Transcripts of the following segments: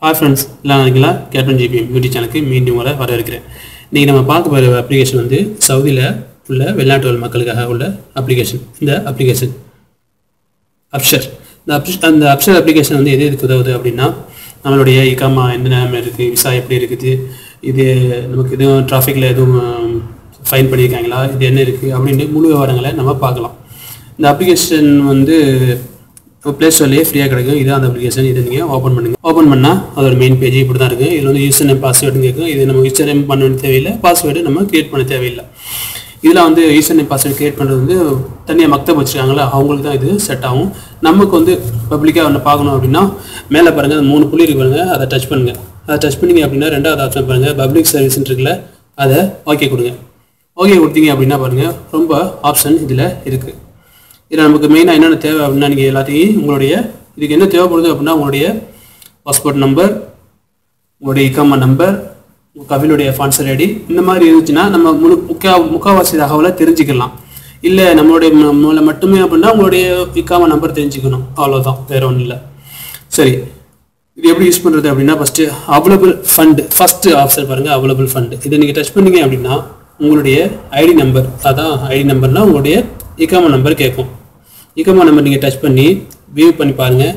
hi friends எல்லாம் இருக்கீங்களா captain GB YouTube சேனலுக்கு மீண்டும் வர வரவேற்கிறேன் இன்றைக்கி நம்ம பார்க்க போகிற அப்ளிகேஷன் வந்து சவுதியில் உள்ள வெளிநாட்டு வாழ் மக்களுக்காக உள்ள அப்ளிகேஷன் இந்த அப்ளிகேஷன் அப்ஷர் இந்த அப்ஷர் அந்த அப்ஷர் அப்ளிகேஷன் வந்து எது எதுக்கு உதவுது அப்படின்னா நம்மளுடைய இக்காமா எந்த நிலைமை இருக்குது விசா எப்படி இருக்குது இது நமக்கு எதுவும் டிராஃபிக்கில் எதுவும் ஃபைன் பண்ணியிருக்காங்களா இது என்ன இருக்குது அப்படின்னு முழு விவரங்களை நம்ம பார்க்கலாம் இந்த அப்ளிகேஷன் வந்து ப்ளே ஸ்டோர்லேயே ஃப்ரீயாக கிடைக்கும் இதுதான் அந்த அப்ளிகேஷன் இதை நீங்கள் ஓப்பன் பண்ணுங்கள் ஓப்பன் பண்ணால் அதோட மெயின் பேஜ் இப்படி தான் இருக்குது இதில் வந்து யூசர் நேம் பாஸ்வேர்டுன்னு கேட்கும் இது நம்ம யூசர் நேம் பண்ண வேண்டிய தேவையில்லை பாஸ்வேர்டு நம்ம கிரியேட் பண்ண தேவையில்லை இதில் வந்து யூசர் நேம் பாஸ்வேர்டு கிரியேட் பண்ணுறது வந்து தனியாக மக்தப் வச்சுருக்காங்களா அவங்களுக்கு தான் இது செட் ஆகும் நமக்கு வந்து பப்ளிக்காக ஒன்று பார்க்கணும் அப்படின்னா மேலே பாருங்கள் மூணு புள்ளி இருக்கு பாருங்க அதை டச் பண்ணுங்கள் அதை டச் பண்ணிங்க அப்படின்னா ரெண்டாவது ஆப்ஷன் பாருங்கள் பப்ளிக் சர்வீஸ் இருக்குல்ல அதை ஓகே கொடுங்க ஓகே கொடுத்தீங்க அப்படின்னா பாருங்கள் ரொம்ப ஆப்ஷன் இதில் இருக்குது இதில் நமக்கு மெயினாக என்னென்ன தேவை அப்படின்னா நீங்கள் எல்லாத்தையும் உங்களுடைய இதுக்கு என்ன தேவைப்படுது அப்படின்னா உங்களுடைய பாஸ்போர்ட் நம்பர் உங்களுடைய இக்காமா நம்பர் உங்கள் கவிலுடைய ஃபான்சர் ஐடி இந்த மாதிரி இருந்துச்சுன்னா நம்ம முழு முக்கா முக்கால்வாசி தகவலை தெரிஞ்சுக்கலாம் இல்லை நம்மளுடைய நம்மளை மட்டுமே அப்படின்னா உங்களுடைய இக்காமா நம்பர் தெரிஞ்சுக்கணும் அவ்வளோதான் வேற ஒன்றும் இல்லை சரி இது எப்படி யூஸ் பண்ணுறது அப்படின்னா first available fund first option பாருங்கள் அவைலபிள் ஃபண்டு இதை நீங்கள் டச் பண்ணீங்க அப்படின்னா உங்களுடைய ஐடி நம்பர் அதான் ஐடி நம்பர்னால் உங்களுடைய இக்காமா நம்பர் கேட்கும் இக்கமா நம்பர் நீங்கள் டச் பண்ணி வியூ பண்ணி பாருங்கள்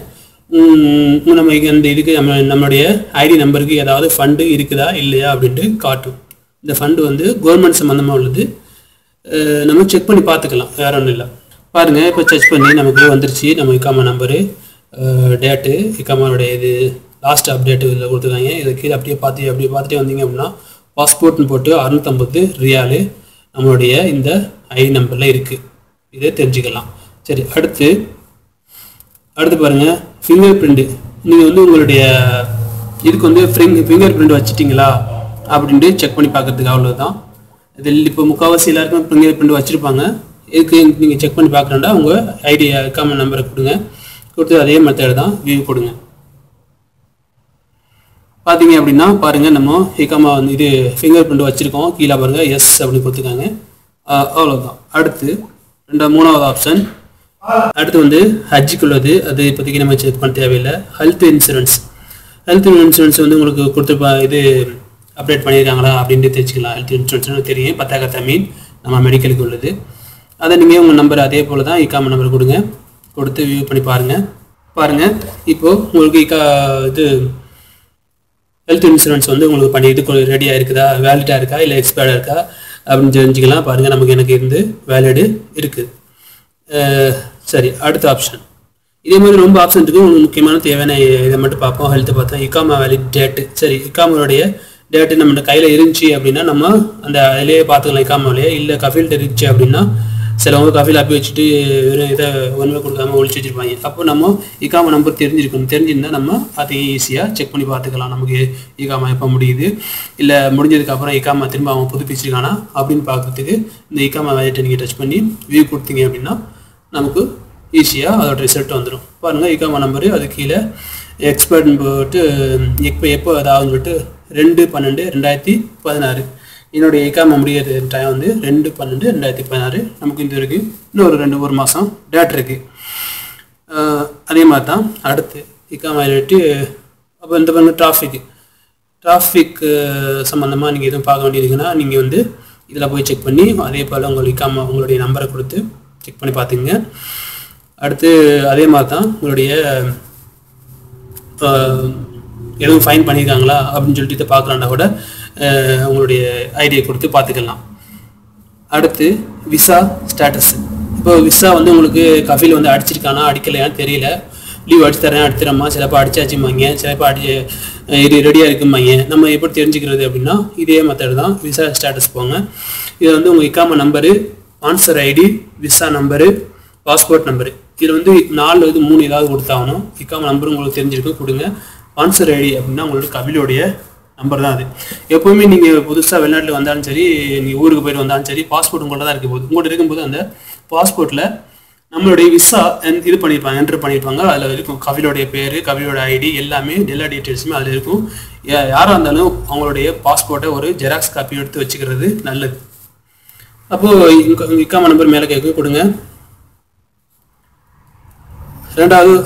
நம்ம அந்த இதுக்கு நம்ம நம்மளுடைய ஐடி நம்பருக்கு ஏதாவது ஃபண்டு இருக்குதா இல்லையா அப்படின்ட்டு காட்டும் இந்த ஃபண்டு வந்து கவர்மெண்ட் சம்மந்தமாக உள்ளது நம்ம செக் பண்ணி பார்த்துக்கலாம் வேற ஒன்றும் இல்லை பாருங்கள் இப்போ செக் பண்ணி நமக்கு வந்துருச்சு நம்ம இக்காமா நம்பரு டேட்டு இக்காமாவோடைய இது லாஸ்ட் அப்டேட்டு இதில் கொடுத்துருக்காங்க இதை கீழே அப்படியே பார்த்து அப்படியே பார்த்துட்டே வந்தீங்க அப்படின்னா பாஸ்போர்ட்னு போட்டு அறுநூத்தம்பது ரியாலு நம்மளுடைய இந்த ஐடி நம்பரில் இருக்குது இதை தெரிஞ்சுக்கலாம் சரி அடுத்து அடுத்து பாருங்கள் ஃபிங்கர் பிரிண்ட்டு நீங்கள் வந்து உங்களுடைய இதுக்கு வந்து ஃபிங் ஃபிங்கர் பிரிண்ட் வச்சுட்டிங்களா அப்படின்ட்டு செக் பண்ணி பார்க்கறதுக்கு அவ்வளோதான் இதில் இப்போ முக்கால்வாசி எல்லாருக்கும் ஃபிங்கர் பிரிண்ட் வச்சுருப்பாங்க இதுக்கு நீங்கள் செக் பண்ணி பார்க்குறேன்டா உங்கள் ஐடி காமன் நம்பரை கொடுங்க கொடுத்து அதே மெத்தட் தான் வியூ கொடுங்க பார்த்தீங்க அப்படின்னா பாருங்கள் நம்ம இக்காமா வந்து இது ஃபிங்கர் பிரிண்ட் வச்சுருக்கோம் கீழே பாருங்கள் எஸ் அப்படின்னு கொடுத்துருக்காங்க அவ்வளோதான் அடுத்து ரெண்டா மூணாவது ஆப்ஷன் அடுத்து வந்து ஹஜ்ஜுக்கு உள்ளது அது இப்போதைக்கு நம்ம செக் பண்ண தேவையில்லை ஹெல்த் இன்சூரன்ஸ் ஹெல்த் இன்சூரன்ஸ் வந்து உங்களுக்கு கொடுத்துருப்பா இது அப்டேட் பண்ணியிருக்காங்களா அப்படின்ட்டு தெரிஞ்சுக்கலாம் ஹெல்த் இன்சூரன்ஸ் தெரியும் பத்தாக்கத்தா மீன் நம்ம மெடிக்கலுக்கு உள்ளது அதை நீங்கள் உங்கள் நம்பர் அதே போல் தான் இக்காம நம்பர் கொடுங்க கொடுத்து வியூ பண்ணி பாருங்கள் பாருங்கள் இப்போது உங்களுக்கு இக்கா இது ஹெல்த் இன்சூரன்ஸ் வந்து உங்களுக்கு பண்ணி இது ரெடியாக இருக்குதா வேலிடாக இருக்கா இல்லை எக்ஸ்பயர்டாக இருக்கா அப்படின்னு தெரிஞ்சுக்கலாம் பாருங்கள் நமக்கு எனக்கு இருந்து வேலிடு இருக்குது சரி அடுத்த ஆப்ஷன் இதே மாதிரி ரொம்ப ஆப்ஷன் இருக்குது உங்களுக்கு முக்கியமான தேவையான இதை மட்டும் பார்ப்போம் ஹெல்த்தை பார்த்தா இக்காமா வேலிட் டேட்டு சரி இக்காமாவுடைய டேட்டு நம்ம கையில் இருந்துச்சு அப்படின்னா நம்ம அந்த அதிலேயே பார்த்துக்கலாம் இக்காமாவிலேயே இல்லை கஃபீல்ட்டு இருந்துச்சு அப்படின்னா சிலவங்க கஃபீல் அப்பி வச்சுட்டு வெறும் இதை ஒன்றுமே கொடுக்காம ஒழிச்சு வச்சுருப்பாங்க அப்போ நம்ம இக்காமா நம்பர் தெரிஞ்சிருக்கணும் தெரிஞ்சிருந்தா நம்ம அதை ஈஸியாக செக் பண்ணி பார்த்துக்கலாம் நமக்கு இக்காமா எப்போ முடியுது இல்லை முடிஞ்சதுக்கப்புறம் இக்காமா திரும்ப அவங்க புதுப்பிச்சிருக்கானா அப்படின்னு பார்க்குறதுக்கு இந்த இக்காமா வேலைட்டை நீங்கள் டச் பண்ணி வியூ கொடுத்தீங்க அப்படின்னா நமக்கு ஈஸியாக அதோட ரிசல்ட் வந்துடும் பாருங்கள் இக்காமா நம்பரு அது கீழே எக்ஸ்பர்ட்னு போட்டு எப்போ எப்போ அதாவது சொல்லிட்டு ரெண்டு பன்னெண்டு ரெண்டாயிரத்தி பதினாறு என்னுடைய இக்காமா முடியிற டைம் வந்து ரெண்டு பன்னெண்டு ரெண்டாயிரத்தி பதினாறு நமக்கு இந்த இருக்குது இன்னும் ஒரு ரெண்டு ஒரு மாதம் டேட் இருக்குது அதே மாதிரி தான் அடுத்து இக்காமா விட்டு அப்போ இந்த பாருங்க டிராஃபிக்கு டிராஃபிக் சம்மந்தமாக நீங்கள் எதுவும் பார்க்க வேண்டியதுக்குன்னா நீங்கள் வந்து இதில் போய் செக் பண்ணி அதே போல் உங்களுக்கு இக்காமா உங்களுடைய நம்பரை கொடுத்து செக் பண்ணி பார்த்துங்க அடுத்து அதே மாதிரி தான் உங்களுடைய எதுவும் ஃபைன் பண்ணியிருக்காங்களா அப்படின்னு சொல்லிட்டு இதை பார்க்கலான்னா கூட உங்களுடைய ஐடியை கொடுத்து பார்த்துக்கலாம் அடுத்து விசா ஸ்டேட்டஸ் இப்போ விசா வந்து உங்களுக்கு கஃபில் வந்து அடிச்சிருக்கானா அடிக்கலையான்னு தெரியல லீவ் அடிச்சு தரேன் அடிச்சிடமா சிலப்போ அடிச்சாச்சுமாங்க சிலப்போ அடி இது ரெடியாக இருக்குமாங்க நம்ம எப்படி தெரிஞ்சுக்கிறது அப்படின்னா இதே மெத்தட் தான் விசா ஸ்டேட்டஸ் போங்க இது வந்து உங்கள் இக்காம நம்பரு ஆன்சர் ID visa number passport number இதில் வந்து நாலு இது மூணு ஏதாவது கொடுத்தாகணும் இக்காம நம்பர் உங்களுக்கு தெரிஞ்சிருக்கு கொடுங்க ஆன்சர் ஐடி அப்படின்னா உங்களோட கபிலோடைய நம்பர் தான் அது எப்போவுமே நீங்கள் புதுசாக வெளிநாட்டில் வந்தாலும் சரி நீங்கள் ஊருக்கு போயிட்டு வந்தாலும் சரி பாஸ்போர்ட் உங்கள்கிட்ட தான் இருக்கும் போது உங்கள்கிட்ட இருக்கும்போது அந்த பாஸ்போர்ட்டில் நம்மளுடைய விசா இது பண்ணியிருப்பாங்க என்ட்ரு பண்ணியிருப்பாங்க அதில் இருக்கும் கவிலோடைய பேர் கவிலோட ஐடி எல்லாமே எல்லா டீட்டெயில்ஸுமே அதில் இருக்கும் யாராக இருந்தாலும் அவங்களுடைய பாஸ்போர்ட்டை ஒரு ஜெராக்ஸ் காப்பி எடுத்து வச்சுக்கிறது நல்லது அப்போது இக்காம நம்பர் மேலே கேட்க கொடுங்க ரெண்டாவது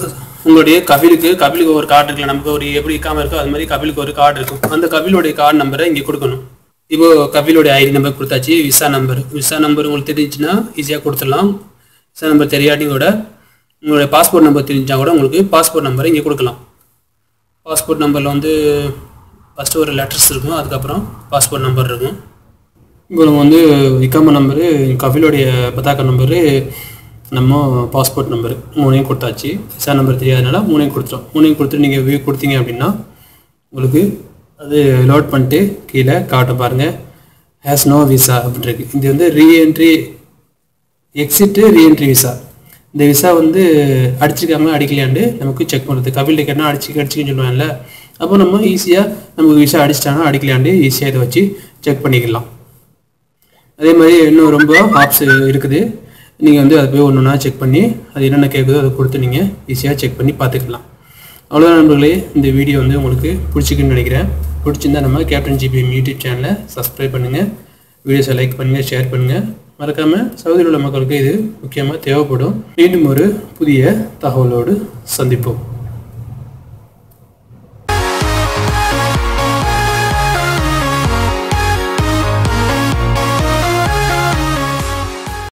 உங்களுடைய கபிலுக்கு கபிலுக்கு ஒரு கார்டு இருக்குல்ல நமக்கு ஒரு எப்படி இக்காம இருக்கோ அது மாதிரி கபிலுக்கு ஒரு கார்டு இருக்கும் அந்த கபிலுடைய கார்டு நம்பரை இங்கே கொடுக்கணும் இப்போ கபிலோடைய ஐடி நம்பர் கொடுத்தாச்சு விசா நம்பர் விசா நம்பர் உங்களுக்கு தெரிஞ்சுன்னா ஈஸியாக கொடுத்துடலாம் விசா நம்பர் தெரியாட்டி கூட உங்களுடைய பாஸ்போர்ட் நம்பர் தெரிஞ்சால் கூட உங்களுக்கு பாஸ்போர்ட் நம்பரை இங்கே கொடுக்கலாம் பாஸ்போர்ட் நம்பரில் வந்து ஃபஸ்ட்டு ஒரு லெட்டர்ஸ் இருக்கும் அதுக்கப்புறம் பாஸ்போர்ட் நம்பர் இருக்கும் இப்போ நம்ம வந்து இக்காம நம்பரு கபிலோடைய பதாக்கா நம்பரு நம்ம பாஸ்போர்ட் நம்பரு மூணையும் கொடுத்தாச்சு விசா நம்பர் தெரியாதனால மூணையும் கொடுத்துரும் மூணையும் கொடுத்துட்டு நீங்கள் வியூ கொடுத்தீங்க அப்படின்னா உங்களுக்கு அது லோட் பண்ணிட்டு கீழே காட்டும் பாருங்கள் ஹேஸ் நோ விசா அப்படின்றது இது வந்து ரீஎன்ட்ரி எக்ஸிட்டு ரீஎன்ட்ரி விசா இந்த விசா வந்து அடிச்சிருக்காங்களா அடிக்கலையாண்டு நமக்கு செக் பண்ணுறது கபில் கேட்டால் அடிச்சு அடிச்சுன்னு சொல்லுவாங்கல்ல அப்போ நம்ம ஈஸியாக நமக்கு விசா அடிச்சிட்டாங்கன்னா அடிக்கலையாண்டு ஈஸியாக இதை வச்சு செக் பண்ணிக்கலாம் அதே மாதிரி இன்னும் ரொம்ப ஆப்ஸ் இருக்குது நீங்கள் வந்து அதை போய் ஒன்று ஒன்றா செக் பண்ணி அது என்னென்ன கேட்குதோ அதை கொடுத்து நீங்கள் ஈஸியாக செக் பண்ணி பார்த்துக்கலாம் அவ்வளோதான் நண்பர்களே இந்த வீடியோ வந்து உங்களுக்கு பிடிச்சிக்குன்னு நினைக்கிறேன் பிடிச்சிருந்தா நம்ம கேப்டன் ஜிபிஎம் யூடியூப் சேனலை சப்ஸ்கிரைப் பண்ணுங்கள் வீடியோஸை லைக் பண்ணுங்கள் ஷேர் பண்ணுங்கள் மறக்காமல் சவுதியில் உள்ள மக்களுக்கு இது முக்கியமாக தேவைப்படும் மீண்டும் ஒரு புதிய தகவலோடு சந்திப்போம்